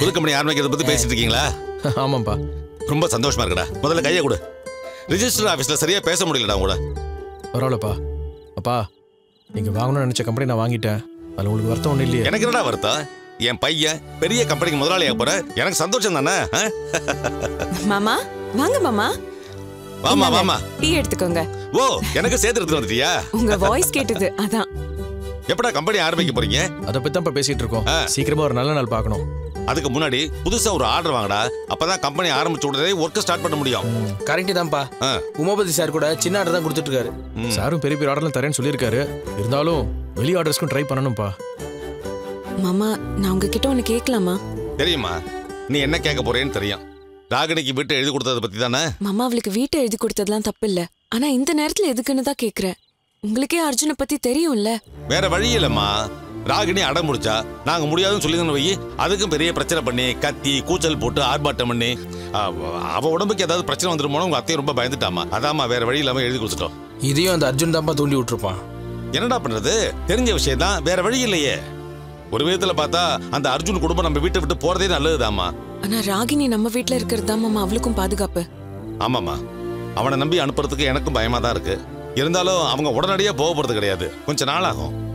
புது கம்பெனி ஆரம்பிக்கிறத பத்தி பேசிட்டு இருக்கீங்களா ஆமாப்பா ரொம்ப சந்தோஷமா இருக்குடா முதல்ல கையை கொடு ரிஜிஸ்டர் ஆபீஸ்ல சரியா பேச முடியலடா கூட பரவாயில்லப்பா அப்பா நீங்க வாங்கணும்னு நினைச்ச கம்பெனி நான் வாங்கிட்டேன் அதில் உங்களுக்கு வருத்தம் ஒன்றும் இல்லையே எனக்கு என்னடா வருத்தம் என் பையன் பெரிய கம்பெனிக்கு முதலாளியாக போற எனக்கு சந்தோஷம் தானே ஆ? மாமா வாங்க மாமா வாமா இந்தாங்க, வாமா டீ எடுத்துக்கோங்க ஓ எனக்கு சேர்த்து எடுத்து வந்துட்டியா உங்க வாய்ஸ் கேட்டது அதான் எப்படா கம்பெனி ஆரம்பிக்க போறீங்க அதை பத்தி தான் பேசிட்டு இருக்கோம் ஆ. சீக்கிரமா ஒரு நல்ல நாள் பார்க்கணும் அதுக்கு முன்னாடி புதுசா ஒரு ஆர்டர் வாங்கடா அப்பதான் கம்பெனி ஆரம்பிச்ச உடனே ஒர்க் ஸ்டார்ட் பண்ண முடியும் கரெக்டு தான்ப்பா ஆ. உமாபதி சார் கூட சின்ன ஆர்டர் தான் கொடுத்துட்டு இருக்காரு சாரும் பெரிய பெரிய ஆர்டர்லாம் தரேன்னு சொல்லியிருக்காரு இருந்தாலும் வெளி ஆர்டர்ஸ்க்கும் ட்ரை பண்ணணும்ப்பா மாமா நான் உங்ககிட்ட ஒண்ணு கேட்கலாமா தெரியுமா நீ என்ன கேட்க போறேன்னு தெரியும் ராகினிக்கு வீட்டு எழுதி கொடுத்ததை பத்தி தானே மாமா அவளுக்கு வீட்டை எழுதி கொடுத்ததெல்லாம் தப்பு இல்ல ஆனா இந்த நேரத்துல எதுக்குன்னு தான் கேக்குறேன் உங்களுக்கே அர்ஜுனை பத்தி தெரியும்ல வேற வழி இல்லம்மா ராகினி அடம் முடிச்சா நாங்க முடியாதுன்னு சொல்லி வை அதுக்கும் பெரிய பிரச்சனை பண்ணி கத்தி கூச்சல் போட்டு ஆர்ப்பாட்டம் பண்ணி அவ- அவ உடம்புக்கு ஏதாவது பிரச்சனை வந்துருமோன்னு உங்க அத்தையும் ரொம்ப பயந்துட்டாமா அதாம்மா வேற வழி இல்லாம எழுதி கொடுத்துட்டோம் இதையும் அந்த அர்ஜுன் தான்ப்பா தூண்டி விட்டுருப்பான் என்னடா பண்றது தெரிஞ்ச விஷயம் தான் வேற வழி இல்லையே ஒரு விதத்துல பார்த்தா அந்த அர்ஜுன் குடும்பம் நம்ம வீட்டை விட்டு போறதே நல்லதுதாம்மா ஆனா ராகினி நம்ம வீட்ல இருக்கிறது தான் மாமா அவளுக்கும் பாதுகாப்பு ஆமாம்மா அவனை நம்பி அனுப்புறதுக்கு எனக்கும் பயமா தான் இருக்கு இருந்தாலும் அவங்க உடனடியா போக போறது கிடையாது கொஞ்ச நாள் ஆகும்